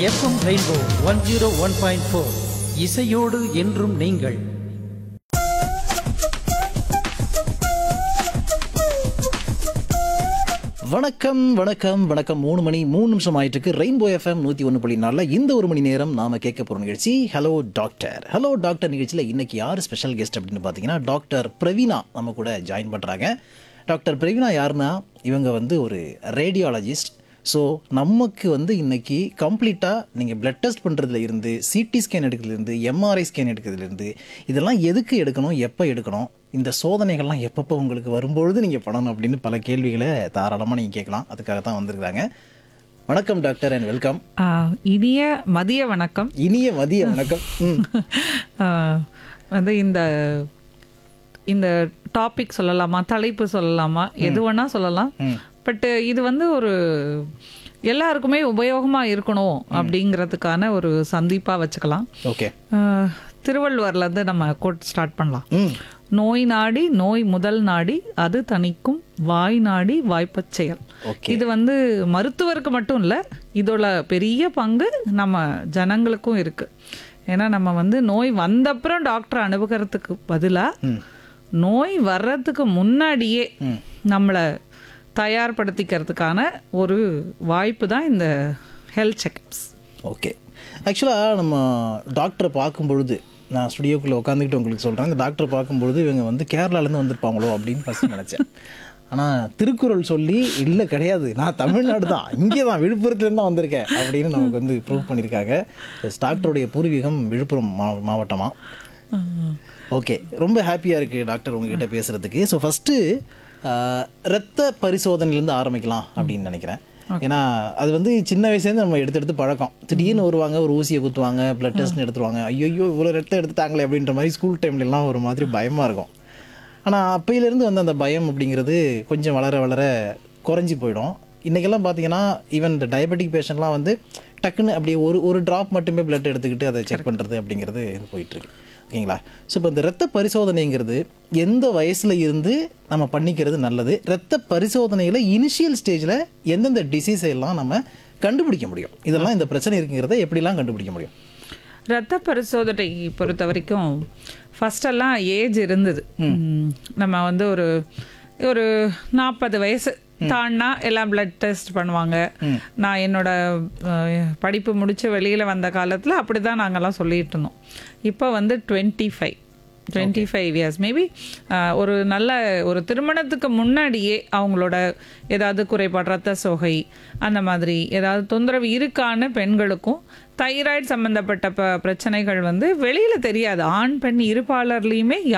FM rainbow one zero one point four இசையோடு என்றும் நீங்கள் வணக்கம் வணக்கம் வணக்கம் மூணு மணி மூணு நிமிஷம் ஆயிட்டு இருக்கு ரெயின்போ எஃப்எம் நூற்றி ஒன்று புள்ளி நாலில் இந்த ஒரு மணி நேரம் நாம கேட்க போகிற நிகழ்ச்சி ஹலோ டாக்டர் ஹலோ டாக்டர் நிகழ்ச்சியில் இன்னைக்கு யார் ஸ்பெஷல் கெஸ்ட் அப்படின்னு பார்த்தீங்கன்னா டாக்டர் பிரவீனா நம்ம கூட ஜாயின் பண்ணுறாங்க டாக்டர் பிரவீனா யாருன்னா இவங்க வந்து ஒரு ரேடியாலஜிஸ்ட் ஸோ நமக்கு வந்து இன்னைக்கு கம்ப்ளீட்டாக நீங்கள் பிளட் டெஸ்ட் பண்ணுறதுல இருந்து சிடி ஸ்கேன் எடுக்கிறதுலேருந்து எம்ஆர்ஐ ஸ்கேன் எடுக்கிறதுலேருந்து இதெல்லாம் எதுக்கு எடுக்கணும் எப்போ எடுக்கணும் இந்த சோதனைகள்லாம் எப்பப்போ உங்களுக்கு வரும்பொழுது நீங்கள் பண்ணணும் அப்படின்னு பல கேள்விகளை தாராளமாக நீங்கள் கேட்கலாம் அதுக்காக தான் வந்திருக்காங்க வணக்கம் டாக்டர் அண்ட் வெல்கம் ஆ, இனிய மதிய வணக்கம் இனிய மதிய வணக்கம் ம் ஆ, வந்து இந்த இந்த டாபிக் சொல்லலாமா தலைப்பு சொல்லலாமா எது வேணா சொல்லலாம் பட் இது வந்து ஒரு எல்லாருக்குமே உபயோகமா இருக்கணும் அப்படிங்கிறதுக்கான ஒரு சந்திப்பா வச்சுக்கலாம் ஓகே ஆ, திருவள்ளுவர்ல இருந்து நம்ம கோட் ஸ்டார்ட் பண்ணலாம் ம் நோய் நாடி நோய் முதல் நாடி அது தணிக்கும் வாய் நாடி வாய்ப்பச் செயல் ஓகே இது வந்து மருத்துவருக்கு மட்டும் இல்லை இதோட பெரிய பங்கு நம்ம ஜனங்களுக்கும் இருக்கு ஏன்னா நம்ம வந்து நோய் வந்தப்புறம் டாக்டர் அணுகுறதுக்கு பதிலாக நோய் வர்றதுக்கு முன்னாடியே நம்மளை தயார்படுத்திக்கிறதுக்கான ஒரு வாய்ப்பு தான் இந்த ஹெல்த் செக்அப்ஸ் ஓகே ஆக்சுவலாக நம்ம டாக்டரை பார்க்கும் பொழுது நான் ஸ்டுடியோக்குள்ளே உட்காந்துக்கிட்டு உங்களுக்கு சொல்கிறேன் இந்த டாக்டர் பார்க்கும்பொழுது இவங்க வந்து கேரளாலேருந்து வந்திருப்பாங்களோ அப்படின்னு ஃபஸ்ட் நினச்சேன் ஆனால் திருக்குறள் சொல்லி இல்லை கிடையாது நான் தமிழ்நாடு தான் இங்கே தான் விழுப்புரத்துலேருந்து தான் வந்திருக்கேன் அப்படின்னு நமக்கு வந்து ப்ரூவ் பண்ணியிருக்காங்க எஸ், டாக்டருடைய பூர்வீகம் விழுப்புரம் மா மாவட்டமாக ஓகே ரொம்ப ஹாப்பியாக இருக்குது டாக்டர் உங்ககிட்ட பேசுகிறதுக்கு ஸோ ஃபஸ்ட்டு ரத்த பரிசோதனையிலேருந்து ஆரம்பிக்கலாம் அப்படின்னு நினைக்கிறேன் ஏன்னா அது வந்து சின்ன வயசுலேருந்து நம்ம எடுத்து எடுத்து பழக்கம் திடீர்னு வருவாங்க ஒரு ஊசியை குத்துவாங்க பிளட் டெஸ்ட்னு எடுத்துருவாங்க ஐயோ இவ்வளோ ரத்தம் எடுத்துட்டாங்களே அப்படின்ற மாதிரி ஸ்கூல் டைம்லலாம் ஒரு மாதிரி பயமாக இருக்கும் ஆனால் அப்பையிலேருந்து வந்து அந்த பயம் அப்படிங்கிறது கொஞ்சம் வளர வளர குறைஞ்சி போயிடும் இன்றைக்கெல்லாம் பார்த்தீங்கன்னா ஈவன் இந்த டயபெட்டிக் பேஷண்ட்லாம் வந்து டக்குன்னு அப்படியே ஒரு ஒரு ட்ராப் மட்டுமே பிளட் எடுத்துக்கிட்டு அதை செக் பண்ணுறது அப்படிங்கிறது இது போயிட்டுருக்கு ஓகேங்களா ஸோ இப்போ இந்த ரத்த பரிசோதனைங்கிறது எந்த வயசில் இருந்து நம்ம பண்ணிக்கிறது நல்லது ரத்த பரிசோதனையில் இனிஷியல் ஸ்டேஜில் எந்தெந்த டிசீஸை எல்லாம் நம்ம கண்டுபிடிக்க முடியும் இதெல்லாம் இந்த பிரச்சனை இருக்குங்கிறத எப்படிலாம் கண்டுபிடிக்க முடியும் ரத்த பரிசோதனை பொறுத்த வரைக்கும் ஃபஸ்ட்டெல்லாம் ஏஜ் இருந்தது ம், நம்ம வந்து ஒரு ஒரு நாற்பது வயசு தாண்டினா எல்லாம் பிளட் டெஸ்ட் பண்ணுவாங்க நான் என்னோட அஹ், படிப்பு முடிச்சு வெளியில் வந்த காலத்தில் அப்படி தான் நாங்கள்லாம் சொல்லிட்டு இருந்தோம் இப்போ வந்து twenty five twenty five years maybe ஒரு நல்ல ஒரு திருமணத்துக்கு முன்னாடியே அவங்களோட ஏதாவது குறைபாடு ரத்த சோகை அந்த மாதிரி ஏதாவது தொந்தரவு இருக்கான்னு பெண்களுக்கும் தைராய்டு சம்மந்தப்பட்ட ப பிரச்சனைகள் வந்து வெளியில் தெரியாது ஆண் பெண் இருபாலர்லேயுமே